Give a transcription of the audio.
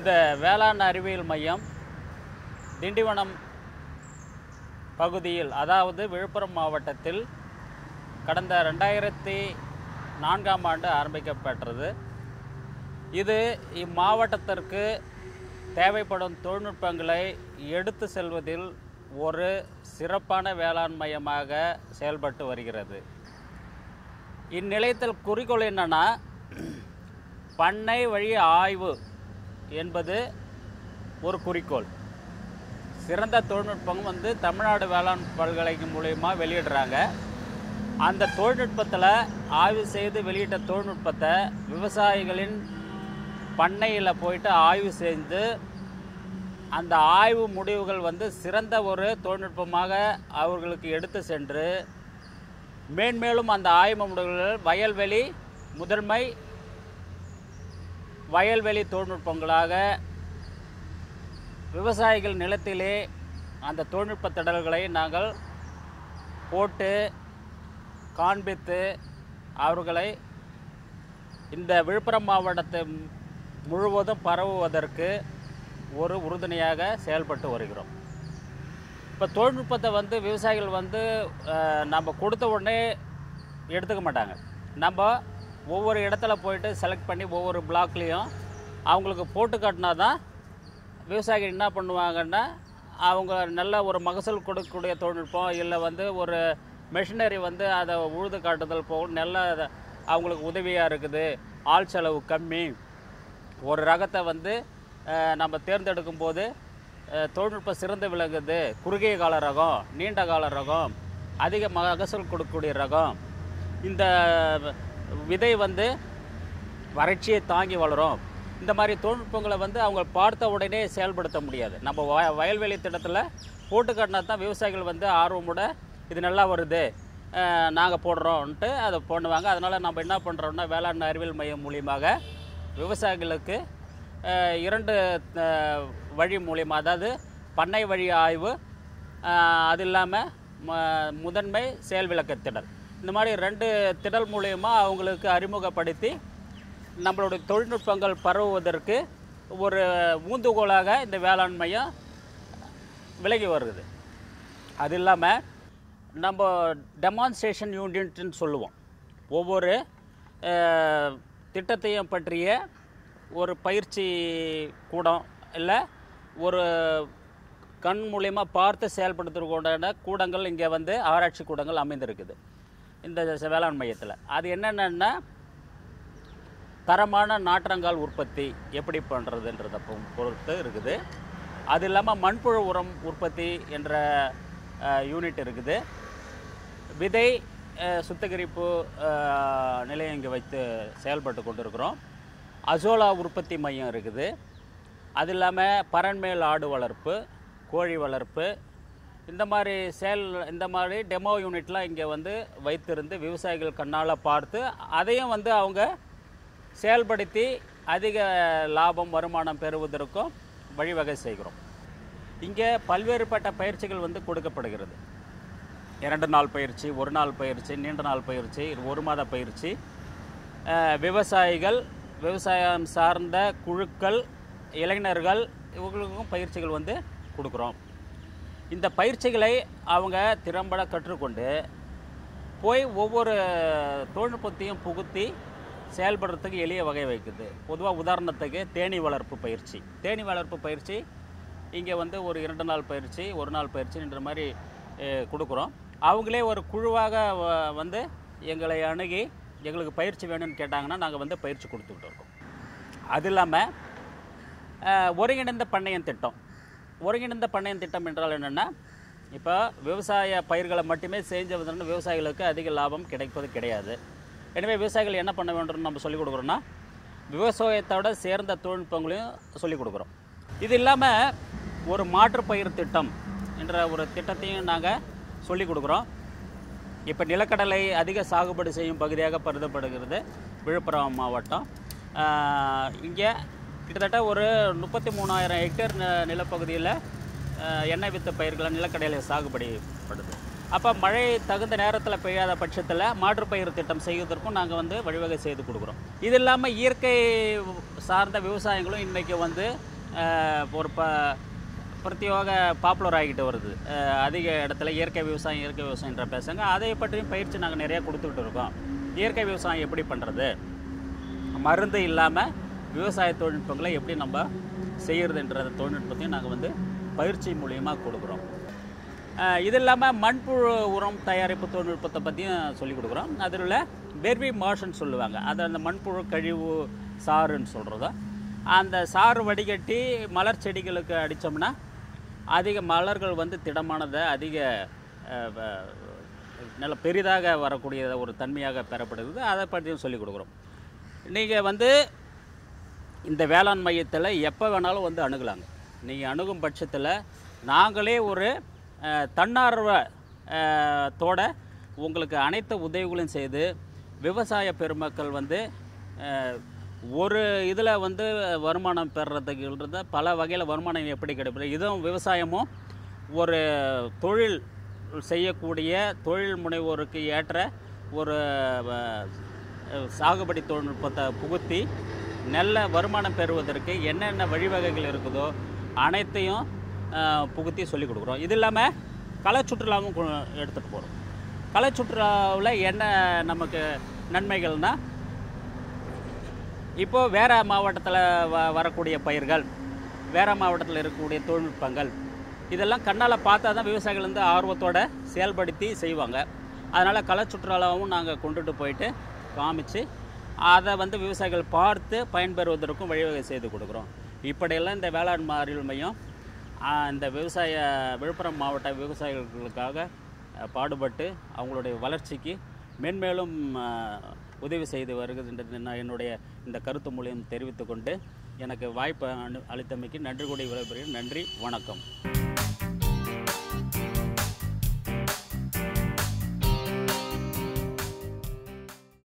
இந்த வேளாண் அறிவியல் மையம் திண்டிவனம் பகுதியில் அதாவது விழுப்புரம் மாவட்டத்தில் கடந்த ரெண்டாயிரத்தி நான்காம் ஆண்டு ஆரம்பிக்கப்பட்டது இது இம்மாவட்டத்திற்கு தேவைப்படும் தொழில்நுட்பங்களை எடுத்து செல்வதில் ஒரு சிறப்பான வேளாண் மையமாக செயல்பட்டு வருகிறது இந்நிலையத்தில் குறிக்கோள் என்னன்னா பண்ணை வழி ஆய்வு என்பது ஒரு குறிக்கோள் சிறந்த தொழில்நுட்பம் வந்து தமிழ்நாடு வேளாண் பல்கலைக்கழகம் மூலயமா வெளியிடுறாங்க அந்த தொழில்நுட்பத்தில் ஆய்வு செய்து வெளியிட்ட தொழில்நுட்பத்தை விவசாயிகளின் பண்ணையில் போயிட்டு ஆய்வு செய்து அந்த ஆய்வு முடிவுகள் வந்து சிறந்த ஒரு தொழில்நுட்பமாக அவர்களுக்கு எடுத்து சென்று மேன்மேலும் அந்த ஆய்வு முடிவுகள் வயல்வெளி முதன்மை வயல்வெளி தொழில்நுட்பங்களாக விவசாயிகள் நிலத்திலே அந்த தொழில்நுட்ப திடல்களை நாங்கள் போட்டு காண்பித்து அவர்களை இந்த விழுப்புரம் மாவட்டத்தை முழுவதும் பரவுவதற்கு ஒரு உறுதுணையாக செயல்பட்டு வருகிறோம் இப்போ தொழில்நுட்பத்தை வந்து விவசாயிகள் வந்து அஹ், நம்ம கொடுத்த உடனே எடுத்துக்க மாட்டாங்க நம்ம ஒவ்வொரு இடத்துல போயிட்டு செலக்ட் பண்ணி ஒவ்வொரு பிளாக்லேயும் அவங்களுக்கு போட்டு காட்டினா தான் விவசாயிகள் என்ன பண்ணுவாங்கன்னா அவங்க நல்ல ஒரு மகசூல் கொடுக்கக்கூடிய தொழில்நுட்பம் இல்லை வந்து ஒரு மெஷினரி வந்து அதை உழுது காட்டுதல் போக நல்ல அத- அவங்களுக்கு உதவியாக இருக்குது ஆள் செலவு கம்மி ஒரு ரகத்தை வந்து அஹ், நம்ம தேர்ந்தெடுக்கும் போது அஹ், தொழில்நுட்பம் சிறந்து விளங்குது குறுகிய கால ரகம் நீண்ட கால ரகம் அதிக மகசூல் கொடுக்கக்கூடிய ரகம் இந்த விதை வந்து வறட்சியை தாங்கி வளரும் இந்த மாதிரி தொழில்நுட்பங்களை வந்து அவங்க பார்த்த உடனே செயல்படுத்த முடியாது நம்ம வய வயல்வெளி திட்டத்தில் போட்டு காட்டினா தான் விவசாயிகள் வந்து ஆர்வமுட இது நல்லா வருது நாங்கள் போடுறோன்ட்டு அதை பண்ணுவாங்க அதனால் நம்ம என்ன பண்ணுறோம்னா வேளாண் அறிவியல் மையம் மூலியமாக விவசாயிகளுக்கு அஹ், இரண்டு அஹ், வழி மூலியமாக அதாவது பண்ணை வழி ஆய்வு அஹ், அது இல்லாமல் ம- முதன்மை செயல் விளக்க திடல் இந்த மாதிரி ரெண்டு திடல் மூலயமா அவங்களுக்கு அறிமுகப்படுத்தி நம்மளுடைய தொழில்நுட்பங்கள் பரவுவதற்கு ஒரு ஊந்துகோலாக இந்த வேளாண் மையம் விலகி வருது அது இல்லாமல் நம்ம டெமான்ஸ்ட்ரேஷன் யூனிட்னு சொல்லுவோம் ஒவ்வொரு அஹ், திட்டத்தையும் பற்றிய ஒரு பயிற்சி கூடம் இல்லை ஒரு கண் மூலியமா பார்த்து செயல்படுத்துறதுக்கான கூடங்கள் இங்கே வந்து ஆராய்ச்சி கூடங்கள் அமைந்திருக்குது இந்த ச- வேளாண் மையத்தில் அது என்னென்னா தரமான நாற்றங்கால் உற்பத்தி எப்படி பண்ணுறதுன்றத பொறுத்து இருக்குது அது இல்லாமல் மண்புழு உரம் உற்பத்தி என்ற யூனிட் இருக்குது விதை அஹ், சுத்திகரிப்பு அஹ், நிலையம் இங்கே வைத்து செயல்பட்டு கொண்டிருக்கிறோம் அசோலா உற்பத்தி மையம் இருக்குது அது இல்லாமல் பரண்மேல் ஆடு வளர்ப்பு கோழி வளர்ப்பு இந்த மாதிரி செயல் இந்த மாதிரி டெமோ யூனிட்லாம் இங்கே வந்து வைத்திருந்து விவசாயிகள் கண்ணால் பார்த்து அதையும் வந்து அவங்க செயல்படுத்தி அதிக லாபம் வருமானம் பெறுவதற்கும் வழிவகை செய்கிறோம் இங்கே பல்வேறுபட்ட பயிற்சிகள் வந்து கொடுக்கப்படுகிறது இரண்டு நாள் பயிற்சி ஒரு நாள் பயிற்சி நீண்ட நாள் பயிற்சி ஒரு மாத பயிற்சி அஹ், விவசாயிகள் விவசாயம் சார்ந்த குழுக்கள் இளைஞர்கள் இவங்களுக்கும் பயிற்சிகள் வந்து கொடுக்குறோம் இந்த பயிற்சிகளை அவங்க திறம்பட கற்றுக்கொண்டு போய் ஒவ்வொரு தொழில்நுட்பத்தையும் புகுத்தி செயல்படுறதுக்கு எளிய வகை வைக்குது பொதுவாக உதாரணத்துக்கு தேனீ வளர்ப்பு பயிற்சி தேனீ வளர்ப்பு பயிற்சி இங்கே வந்து ஒரு இரண்டு நாள் பயிற்சி ஒரு நாள் பயிற்சின்ற மாதிரி அஹ், கொடுக்குறோம் அவங்களே ஒரு குழுவாக வ- வந்து எங்களை அணுகி எங்களுக்கு பயிற்சி வேணும்னு கேட்டாங்கன்னா நாங்கள் வந்து பயிற்சி கொடுத்துக்கிட்டு இருக்கோம் அது இல்லாமல் அஹ், ஒருங்கிணைந்த பண்ணையம் திட்டம் ஒருங்கிணைந்த பண்ணையம் திட்டம் என்றால் என்னென்னா இப்போ விவசாய பயிர்களை மட்டுமே செஞ்சவதற்கு விவசாயிகளுக்கு அதிக லாபம் கிடைப்பது கிடையாது எனவே விவசாயிகள் என்ன பண்ண வேண்டும்னு நம்ம சொல்லிக் கொடுக்குறோன்னா விவசாயத்தோட சேர்ந்த தொழில்நுட்பங்களையும் சொல்லிக் கொடுக்குறோம் இது இல்லாமல் ஒரு மாற்றுப் பயிர் திட்டம் என்ற ஒரு திட்டத்தையும் நாங்கள் சொல்லிக் கொடுக்குறோம் இப்போ நிலக்கடலை அதிக சாகுபடி செய்யும் பகுதியாக கருதப்படுகிறது விழுப்புரம் மாவட்டம் இங்கே கிட்டத்தட்ட ஒரு முப்பத்தி மூணாயிரம் ஹெக்டேர் ந- நிலப்பகுதியில் ஆஹ், எண்ணெய் வித்து பயிர்களை நிலக்கடலை சாகுபடிப்படுது அப்போ மழை தகுந்த நேரத்தில் பெய்யாத பட்சத்தில் மாற்றுப்பயிர் திட்டம் செய்வதற்கும் நாங்கள் வந்து வழிவகை செய்து கொடுக்குறோம் இது இல்லாமல் இயற்கை சார்ந்த விவசாயங்களும் இன்றைக்கி வந்து அஹ், ஒரு ப பிரத்யோக பாப்புலர் ஆகிட்டு வருது அஹ், அதிக இடத்துல இயற்கை விவசாயம் இயற்கை விவசாயன்ற பேசுங்க அதை பற்றியும் பயிற்சி நாங்கள் நிறையா கொடுத்துக்கிட்டு இருக்கோம் இயற்கை விவசாயம் எப்படி பண்ணுறது மருந்து இல்லாமல் விவசாய தொழில்நுட்பங்களை எப்படி நம்ம செய்கிறதுன்ற தொழில்நுட்பத்தையும் நாங்கள் வந்து பயிற்சி மூலியமாக கொடுக்குறோம் அஹ் இது இல்லாமல் மண்புழு உரம் தயாரிப்பு தொழில்நுட்பத்தை பற்றியும் சொல்லிக் கொடுக்குறோம் அதில் உள்ள வெர்வி மாஷன் சொல்லுவாங்க அது அந்த மண்புழு கழிவு சாறுன்னு சொல்கிறதோ அந்த சாறு வடிகட்டி மலர் செடிகளுக்கு அடித்தோம்னா அதிக மலர்கள் வந்து திடமானதை அதிக அஹ், வ- நல்ல பெரிதாக வரக்கூடிய ஒரு தன்மையாக பெறப்படுகிறது அதை பற்றியும் சொல்லிக் கொடுக்குறோம் நீங்கள் வந்து இந்த வேளாண் மையத்தில் எப்போ வேணாலும் வந்து அணுகலாங்க நீங்கள் அணுகும் பட்சத்தில் நாங்களே ஒரு அஹ், தன்னார்வ அஹ், தோட உங்களுக்கு அனைத்து உதவிகளையும் செய்து விவசாய பெருமக்கள் வந்து அஹ், ஒரு இதில் வந்து வருமானம் பெறுறதுக்குன்றத பல வகையில் வருமானம் எப்படி கிடைப்பது இதுவும் விவசாயமும் ஒரு தொழில் செய்யக்கூடிய தொழில் முனைவோருக்கு ஏற்ற ஒரு அஹ், சாகுபடி தொழில்நுட்பத்தை புகுத்தி நல்ல வருமானம் பெறுவதற்கு என்னென்ன வழிவகைகள் இருக்குதோ அனைத்தையும் அஹ், புகுத்தி சொல்லிக் கொடுக்குறோம் இது இல்லாமல் கலை சுற்றுலாவும் எடுத்துகிட்டு போகிறோம் கலை சுற்றுலாவில் என்ன நமக்கு நன்மைகள்னால் இப்போது வேற மாவட்டத்தில் வ வரக்கூடிய பயிர்கள் வேற மாவட்டத்தில் இருக்கக்கூடிய தொழில்நுட்பங்கள் இதெல்லாம் கண்ணால் பார்த்தா தான் விவசாயிகள் வந்து ஆர்வத்தோட செயல்படுத்தி செய்வாங்க அதனால் களை சுற்றுலாவும் நாங்கள் கொண்டுட்டு போயிட்டு காமிச்சு அதை வந்து விவசாயிகள் பார்த்து பயன்பெறுவதற்கும் வழிவகை செய்து கொடுக்குறோம் இப்படியெல்லாம் இந்த வேளாண் அறிவியல் மையம் ஆ, இந்த விவசாய விழுப்புரம் மாவட்ட விவசாயிகளுக்காக அஹ், பாடுபட்டு அவங்களுடைய வளர்ச்சிக்கு மென்மேலும் அஹ், உதவி செய்து வருகிறது நான் என்னுடைய இந்த கருத்து மூலியம் தெரிவித்துக்கொண்டு எனக்கு வாய்ப்பு அனு- அளித்தமைக்கு நன்றி கூடி விடைபெறுகிறேன் நன்றி வணக்கம்